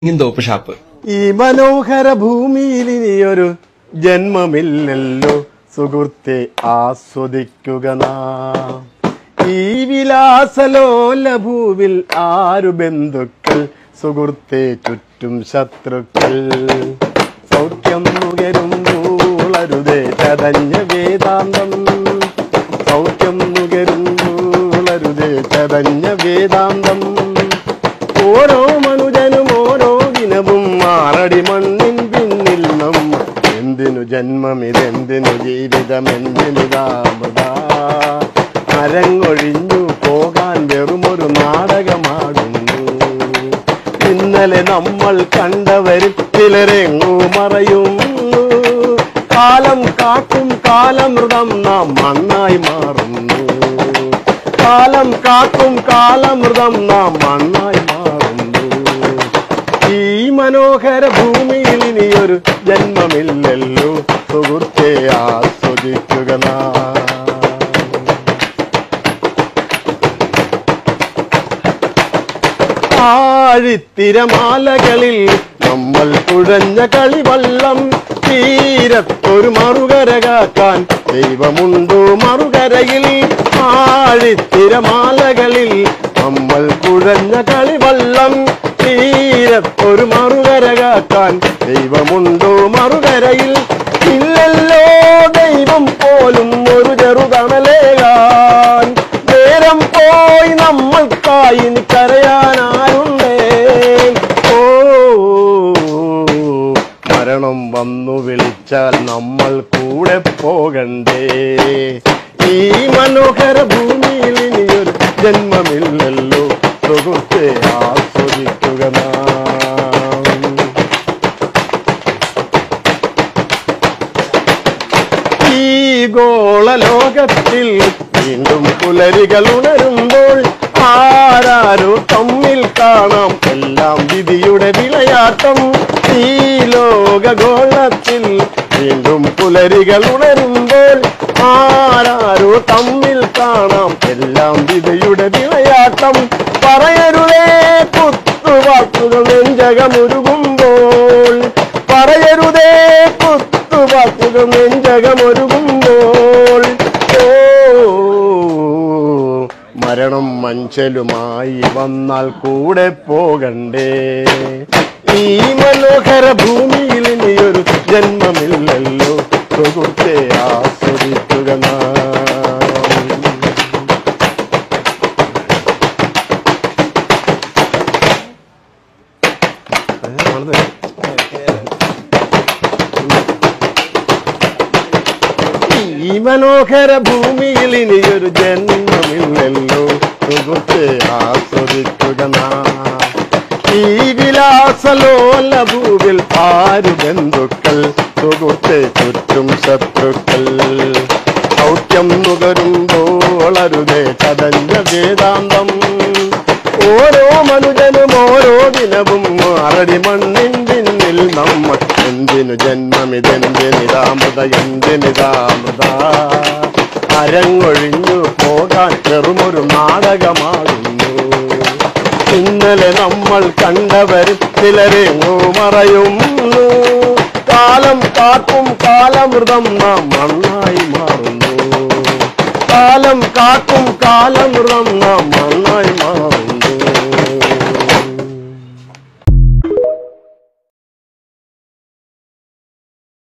തെങ്ങിൻതോപ്പ് shop ഈ മനോഹര ഭൂമിയിൽ ഇനിയൊരു ജന്മമില്ലല്ലോ സുഹൃത്തെ ആസ്വദിക്കുക നാം ഈ വിലാസലോല ഭൂവിൽ ആരു ബന്ധുക്കൾ സുഹൃത്തെ ചുറ്റും ശത്രുക്കൾ സൗഖ്യം നുകരുന്നൂളരുതേ ചതഞ്ഞ വേദാന്തം സൗഖ്യം നുകരുന്നൂളരുതേ ചതഞ്ഞ വേദാന്തം ഓരോ മനുജനും ഓരോ ദിനവും മാറടി മണ്ണിൻ പിന്നിൽ നമ്മ എന്തിനു ജന്മം ഇതെന്തിനു ജീവിതം എന്തിനു താമത അരങ്ങൊഴിഞ്ഞു പോകാൻ വെറുമൊരു നാടകമാടുന്നു ഇന്നലെ നമ്മൾ കണ്ടവരിൽ ചിലരെങ്ങു മറയുന്നു കാലം കാക്കും കാലമൃതം നാം മണ്ണായി മാറുന്നു കാലം കാക്കും കാലമൃതം നാം മണ്ണായി മാറുന്നു ഈ മനോഹര ഭൂമിയിൽ ഇനിയൊരു ജന്മമില്ലല്ലോ സുഹൃത്തെ ആസ്വദിക്കുക നാം ആഴിത്തിരമാലകളിൽ നമ്മൾ കുഴഞ്ഞ കളിവള്ളം തീരത്തൊരു മറുകര കാക്കാൻ ദൈവമുണ്ടോ മറുകരയിൽ ആഴിത്തിരമാലകളിൽ നമ്മൾ കുഴഞ്ഞ കളിവള്ളം തീരത്തൊരു മറുകര കാക്കാൻ ദൈവമുണ്ടോ മറുകരയിൽ ഇല്ലല്ലോ ദൈവം പോലും ഒരു ചെറുതണലേകാൻ നേരം പോയി നമ്മൾക്കായി ഇനി കരയാനാരുണ്ടേ ഓ മരണം വന്നു വിളിച്ചാൽ നമ്മൾ കൂടെ പോകണ്ടേ ഈ മനോഹര ഭൂമിയിൽ ഇനിയൊരു ജന്മമില്ലല്ലോ സുഹൃത്തെ ആസ്വദിക്കുക നാം ഈ ഗോളലോകത്തിൽ വീണ്ടും പുലരികൾ ഉണരുമ്പോൾ ആരാരോ തമ്മിൽ കാണാം എല്ലാം വിധിയുടെ വിളയാട്ടം ഈ ലോകഗോളത്തിൽ വീണ്ടും പുലരികൾ ഉണരുമ്പോൾ ആരാരോ തമ്മിൽ കാണാം എല്ലാം വിധിയുടെ വിളയാട്ടം പറയരുതേ കുത്തുവാക്കുകൾ നെഞ്ചകമൊരുകുമ്പോൾ പറയരുതേ കുത്തുവാക്കുകൾ നെഞ്ചകമൊരുകുമ്പോൾ ഓ മരണം മഞ്ചലുമായി വന്നാൽ കൂടെ പോകണ്ടേ ഈ മനോഹര ഭൂമിയിൽ ഇനിയൊരു ജന്മമില്ലല്ലോ സുഹൃത്തെ ആസ്വദിക്കുക നാം ഈ മനോഹര ഭൂമിയിൽ ഇനിയൊരു ജന്മമില്ലല്ലോ സുഹൃത്തെ ആസ്വദിക്കുക നാം ഈ വിലാസലോല ഭൂവിൽ ആര് ബന്ധുക്കൾ സുഹൃത്തെ ചുറ്റും ശത്രുക്കൾ സൗഖ്യം നുകരുമ്പോൾ അരുതേ ചതഞ്ഞ വേദാന്തം ഓരോ മനുജനും ഓരോ ദിനവും മാറടി മണ്ണിൻ പിന്നിൽ നമ്മൾ എന്തിനു ജന്മമിതെന്തിനിതാമൃത എന്തിനിതാമൃത അരങ്ങൊഴിഞ്ഞു പോകാൻ വെറുമൊരു നാടകമാകുന്നു ഇന്നലെ നമ്മൾ കണ്ടവരും ചിലരെങ്ങോ മറയുന്നു കാലം കാക്കും കാലമൃതം നാം മണ്ണായി മാറുന്നു കാലം കാക്കും കാലമൃതം നാം മണ്ണായി മാറുന്നു